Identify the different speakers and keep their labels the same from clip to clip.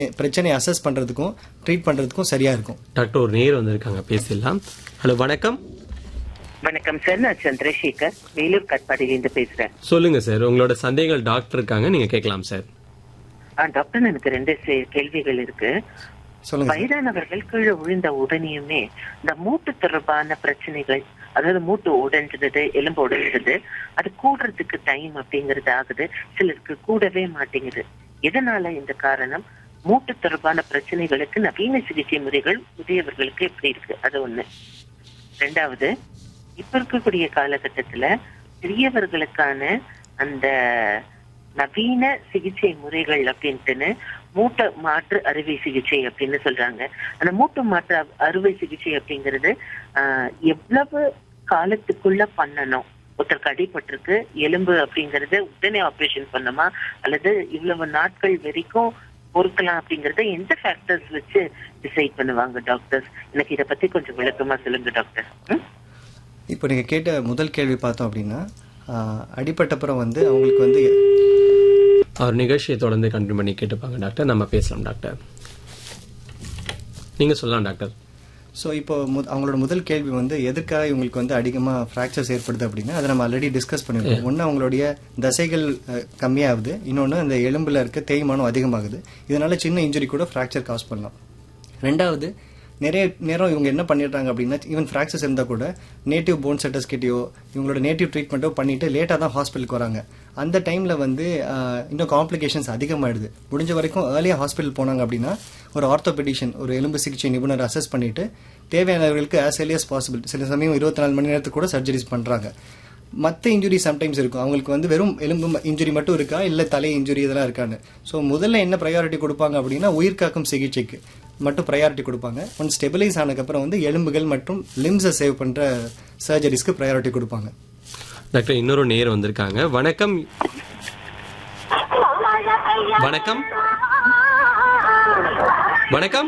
Speaker 1: பிரச்சனையை அசஸ் பண்றதுக்கும் ட்ரீட் பண்றதுக்கும் சரியா இருக்கும்
Speaker 2: டாக்டர் ஒரு நேர் வந்திருக்காங்க பேசிடலாம் ஹலோ வணக்கம்
Speaker 3: வணக்கம் சார் நான் சந்திரசேகர் வேலூர் கட்பாடியிலிருந்து பேசுறேன்
Speaker 2: சொல்லுங்க சார் உங்களோட சந்தேகங்கள் டாக்டர் இருக்காங்க நீங்க கேட்கலாம் சார்
Speaker 3: ஆ, டாக்டர் எனக்கு ரெண்டு சே- கேள்விகள் இருக்கு
Speaker 1: சொல்லுங்க சார்.
Speaker 3: வயதானவர்கள் கீழே விழுந்த உடனேயுமே இந்த மூட்டு தொடர்பான பிரச்சனைகள் அதாவது மூட்டு உடைஞ்சிடுது எலும்பு உடைஞ்சிடுது அது கூடுறதுக்கு டைம் அப்படிங்கறது ஆகுது சிலருக்கு கூடவே மாட்டேங்குது எதனால இந்த காரணம் மூட்டு தொடர்பான பிரச்சனைகளுக்கு நவீன சிகிச்சை முறைகள் முதியவர்களுக்கு எப்படி இருக்கு அது ஒண்ணு ரெண்டாவது இப்ப இருக்கக்கூடிய காலகட்டத்துல பெரியவர்களுக்கான அந்த நவீன சிகிச்சை முறைகள் அப்படின்ட்டுன்னு மூட்டு மாற்று அறுவை சிகிச்சை அப்படின்னு சொல்றாங்க அந்த மூட்டு மாற்று அ- அறுவை சிகிச்சை அப்படிங்கிறது ஆஹ், எவ்வளவு காலத்துக்குள்ள பண்ணணும் ஒருத்தருக்கு அடிபட்டிருக்கு எலும்பு அப்படிங்கறது உடனே ஆபரேஷன் பண்ணுமா அல்லது இவ்வளவு நாட்கள் வரைக்கும் பொறுக்கலாம் அப்படிங்கறத எந்த ஃபேக்டர்ஸ் வச்சு டிசைட் பண்ணுவாங்க டாக்டர்ஸ் எனக்கு இத பத்தி கொஞ்சம் விளக்கமா சொல்லுங்க டாக்டர் ம்?
Speaker 1: இப்போ நீங்க கேட்ட முதல் கேள்வி பார்த்தோம் அப்படின்னா ஆஹ், அடிபட்டப்புறம் வந்து அவங்களுக்கு வந்து
Speaker 2: அவர் நிகழ்ச்சியை தொடர்ந்து கண்டினியூ பண்ணி கேட்டுப்பாங்க டாக்டர் நம்ம பேசலாம் டாக்டர் நீங்க சொல்லலாம் டாக்டர்
Speaker 1: ஸோ இப்போ மு- அவங்களோட முதல் கேள்வி வந்து எதற்காக இவங்களுக்கு வந்து அதிகமாக ஃப்ராக்சர்ஸ் ஏற்படுது அப்படின்னா அதை நம்ம ஆல்ரெடி டிஸ்கஸ் பண்ணிருக்கோம் ஒன்று அவங்களுடைய தசைகள் அஹ், கம்மியாகுது இன்னொன்று அந்த எலும்புல இருக்க தேய்மானம் அதிகமாகுது இதனால சின்ன இன்ஜுரி கூட ஃப்ராக்சர் காஸ் பண்ணலாம் ரெண்டாவது நிறைய நேரம் இவங்க என்ன பண்ணிடுறாங்க அப்படின்னா ஈவன் ஃப்ராக்சர்ஸ் இருந்தால் கூட நேட்டிவ் போன் செட்டர்ஸ் கிட்டயோ இவங்களோட நேட்டிவ் ட்ரீட்மெண்ட்டோ பண்ணிட்டு லேட்டாக தான் ஹாஸ்பிட்டலுக்கு வராங்க அந்த டைமில் வந்து ஆஹ், இன்னும் காம்ப்ளிகேஷன்ஸ் அதிகமாயிடுது முடிஞ்ச வரைக்கும் ஏர்லியாக ஹாஸ்பிட்டல் போனாங்க அப்படின்னா ஒரு ஆர்த்தோபெடிஷியன் ஒரு எலும்பு சிகிச்சை நிபுணர் அசஸ் பண்ணிட்டு தேவையானவர்களுக்கு ஆஸ் early as பாசிபிள் சில சமயம் இருபத்தி நாலு மணி நேரத்துக்கு கூட சர்ஜரிஸ் பண்ணுறாங்க மற்ற இன்ஜுரி சம்டைம்ஸ் இருக்கும் அவங்களுக்கு வந்து வெறும் எலும்பு இன்ஜுரி மட்டும் இருக்கா இல்லை தலை இன்ஜுரி இதெல்லாம் இருக்கான்னு ஸோ முதல்ல என்ன ப்ரையாரிட்டி கொடுப்பாங்க அப்படின்னா உயிர்காக்கும் சிகிச்சைக்கு மட்டும் ப்ரையாரிட்டி கொடுப்பாங்க ஒன் ஸ்டெபிலைஸ் ஆனதுக்கப்புறம் வந்து எலும்புகள் மற்றும் லிம்ஸை சேவ் பண்ணுற சர்ஜரிஸ்க்கு ப்ரையாரிட்டி கொடுப்பாங்க
Speaker 2: டாக்டர் இன்னொரு நேர் வந்திருக்காங்க வணக்கம் வணக்கம் வணக்கம்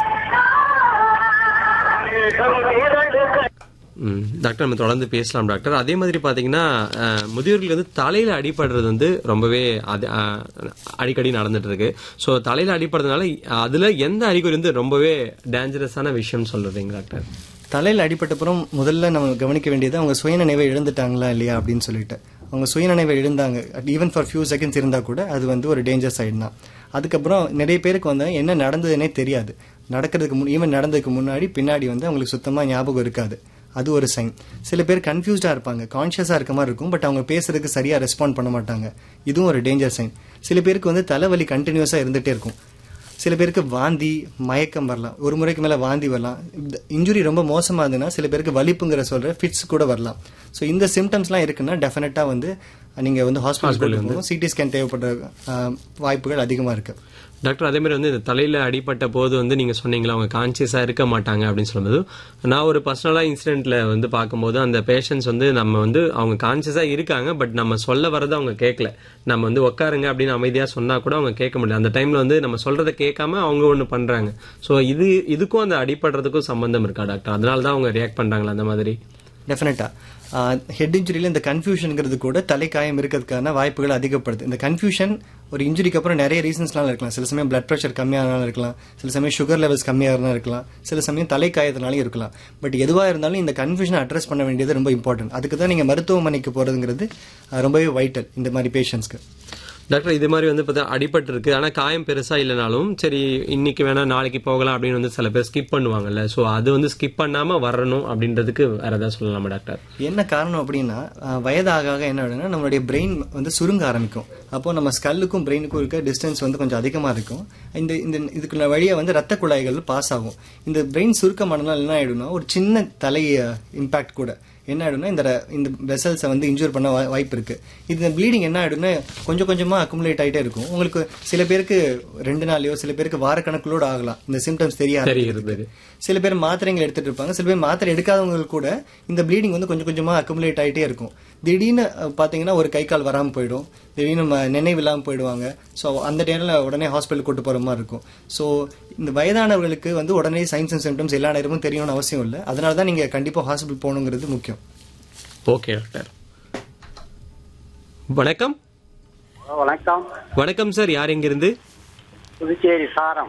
Speaker 2: ம், டாக்டர் நம்ம தொடர்ந்து பேசலாம் டாக்டர் அதே மாதிரி பாத்தீங்கன்னா அஹ், முதியோர்களுக்கு வந்து தலையில அடிபடுறது வந்து ரொம்பவே அது, அஹ், அடிக்கடி நடந்துட்டு இருக்கு ஸோ தலையில அடிபடுறதுனால அதுல எந்த அறிகுறி வந்து ரொம்பவே டேஞ்சரஸான விஷயம் சொல்றீங்க டாக்டர்
Speaker 1: தலையில் அடிபட்டப்புறம் முதல்ல நம்ம கவனிக்க வேண்டியது அவங்க சுயநினைவை இழந்துட்டாங்களா இல்லையா அப்படின்னு சொல்லிட்டு அவங்க சுயநினைவை இழந்தாங்க ஈவன் ஃபார் ஃபியூ செகண்ட்ஸ் இருந்தால் கூட அது வந்து ஒரு டேஞ்சர் சைடு தான் அதுக்கப்புறம் நிறைய பேருக்கு வந்து என்ன நடந்ததுன்னே தெரியாது நடக்கிறதுக்கு முன் ஈவன் நடந்ததுக்கு முன்னாடி பின்னாடி வந்து அவங்களுக்கு சுத்தமாக ஞாபகம் இருக்காது அது ஒரு சைன் சில பேர் கன்ஃபியூஸ்டாக இருப்பாங்க கான்ஷியஸாக இருக்க மாதிரி இருக்கும் பட் அவங்க பேசுறதுக்கு சரியாக ரெஸ்பாண்ட் பண்ண மாட்டாங்க இதுவும் ஒரு டேஞ்சர் சைன் சில பேருக்கு வந்து தலைவலி கண்டினியூஸாக இருந்துகிட்டே இருக்கும் சில பேருக்கு வாந்தி மயக்கம் வரலாம் ஒரு முறைக்கு மேல வாந்தி வரலாம் இன்ஜுரி ரொம்ப மோசமா இருந்ததுன்னா சில பேருக்கு வலிப்புங்கிற சொல்ற ஃபிட்ஸ் கூட வரலாம் ஸோ இந்த சிம்டம்ஸ்லாம் இருக்குன்னா டெஃபினட்டா வந்து நீங்க வந்து ஹாஸ்பிட்டல் போகும் சிடி ஸ்கேன் தேவைப்படுற ஆஹ், வாய்ப்புகள் அதிகமா இருக்கு
Speaker 2: டாக்டர் அதே மாதிரி வந்து இந்த தலையில அடிபட்ட போது வந்து நீங்க சொன்னீங்களா அவங்க கான்சியஸா இருக்க மாட்டாங்க அப்படின்னு சொல்லும்போது நான் ஒரு பர்சனலா இன்சிடென்ட்ல வந்து பார்க்கும்போது அந்த பேஷண்ட்ஸ் வந்து நம்ம வந்து அவங்க கான்சியஸா இருக்காங்க பட் நம்ம சொல்ல வரதை அவங்க கேட்கல நம்ம வந்து உட்காருங்க அப்படின்னு அமைதியா சொன்னா கூட அவங்க கேட்க முடியல அந்த டைம்ல வந்து நம்ம சொல்றதை கேட்காம அவங்க ஒண்ணு பண்றாங்க சோ இது இதுக்கும் அந்த அடிபடுறதுக்கும் சம்பந்தம் இருக்கா டாக்டர் அதனால தான் அவங்க ரியாக்ட் பண்றாங்களா அந்த மாதிரி
Speaker 1: டெஃபினட்டா ஹெட் இன்ஜுரியில் இந்த கன்ஃபியூஷனுங்கிறது கூட தலைக்காயம் இருக்கிறதுக்கான வாய்ப்புகள் அதிகப்படுது இந்த கன்ஃபியூஷன் ஒரு இன்ஜுரிக்கு அப்புறம் நிறைய ரீசன்ஸ்னால இருக்கலாம் சில சமயம் பிளட் ப்ரெஷர் கம்மியானாலும் இருக்கலாம் சில சமயம் சுகர் லெவல்ஸ் கம்மியாகிறதுனால இருக்கலாம் சில சமயம் தலைக்காயத்தினாலும் இருக்கலாம் பட் எதுவாக இருந்தாலும் இந்த கன்ஃபியூஷனை அட்ரஸ் பண்ண வேண்டியது ரொம்ப இம்பார்ட்டன்ட் அதுக்கு தான் நீங்கள் மருத்துவமனைக்கு போகிறதுங்கிறது அஹ், ரொம்பவே வைட்டல் இந்த மாதிரி பேஷண்ட்ஸ்க்கு
Speaker 2: டாக்டர் இது மாதிரி வந்து பார்த்தா அடிபட்டு இருக்கு ஆனா காயம் பெருசா இல்லைனாலும் சரி இன்னைக்கு வேணா நாளைக்கு போகலாம் அப்படின்னு வந்து சில பேர் ஸ்கிப் பண்ணுவாங்கல்ல சோ அது வந்து ஸ்கிப் பண்ணாம வரணும் அப்படின்றதுக்கு வேற ஏதாவது சொல்லலாமா டாக்டர்
Speaker 1: என்ன காரணம் அப்படின்னா அஹ், வயதாக ஆக என்ன ஆகுதுன்னா நம்மளுடைய பிரெயின் வந்து சுருங்க ஆரம்பிக்கும் அப்போ நம்ம ஸ்கல்லுக்கும் பிரெயினுக்கும் இருக்க டிஸ்டன்ஸ் வந்து கொஞ்சம் அதிகமாக இருக்கும் இந்த இந்த இதுக்குள்ள வழியா வந்து ரத்த குழாய்கள் பாஸ் ஆகும் இந்த பிரெயின் சுருக்கமானதுனால என்ன ஆயிடும்னா ஒரு சின்ன தலை இம்பாக்ட் கூட என்ன ஆயிடும்னா இந்த ர- இந்த வெசல்ஸை வந்து இன்ஜூர் பண்ண வா- வாய்ப்பு இருக்கு இது ப்ளீடிங் என்ன ஆயிடும்னா கொஞ்சம் கொஞ்சமா அக்குமுலேட் ஆயிட்டே இருக்கும் உங்களுக்கு சில பேருக்கு ரெண்டு நாளையோ சில பேருக்கு வாரக்கணக்கிலோட ஆகலாம் இந்த சிம்டம்ஸ் தெரியாது
Speaker 2: தெரிகிறது
Speaker 1: சில பேர் மாத்திரைகள் எடுத்துட்டு இருப்பாங்க சில பேர் மாத்திரை எடுக்காதவங்க கூட இந்த ப்ளீடிங் வந்து கொஞ்சம் கொஞ்சமா அக்குமுலேட் ஆயிட்டே இருக்கும் திடீர்னு அஹ், பாத்தீங்கன்னா ஒரு கை கால் வராம போயிடும் திடீர்னு ம- நினைவு இல்லாம போயிடுவாங்க ஸோ அந்த டைம்ல உடனே ஹாஸ்பிட்டல் கூட்டு போற மாதிரி இருக்கும் ஸோ இந்த வயதானவர்களுக்கு வந்து உடனே சைன்ஸ் அண்ட் சிம்டம்ஸ் எல்லா நேரமும் தெரியணும்னு அவசியம் இல்லை அதனால தான் நீங்க கண்டிப்பா ஹாஸ்பிட்டல் போகணுங்கிறது முக்கியம்
Speaker 2: ஓகே டாக்டர் வணக்கம்
Speaker 4: வணக்கம்
Speaker 2: வணக்கம் சார் யார் எங்கிருந்து
Speaker 4: புதுச்சேரி சாரம்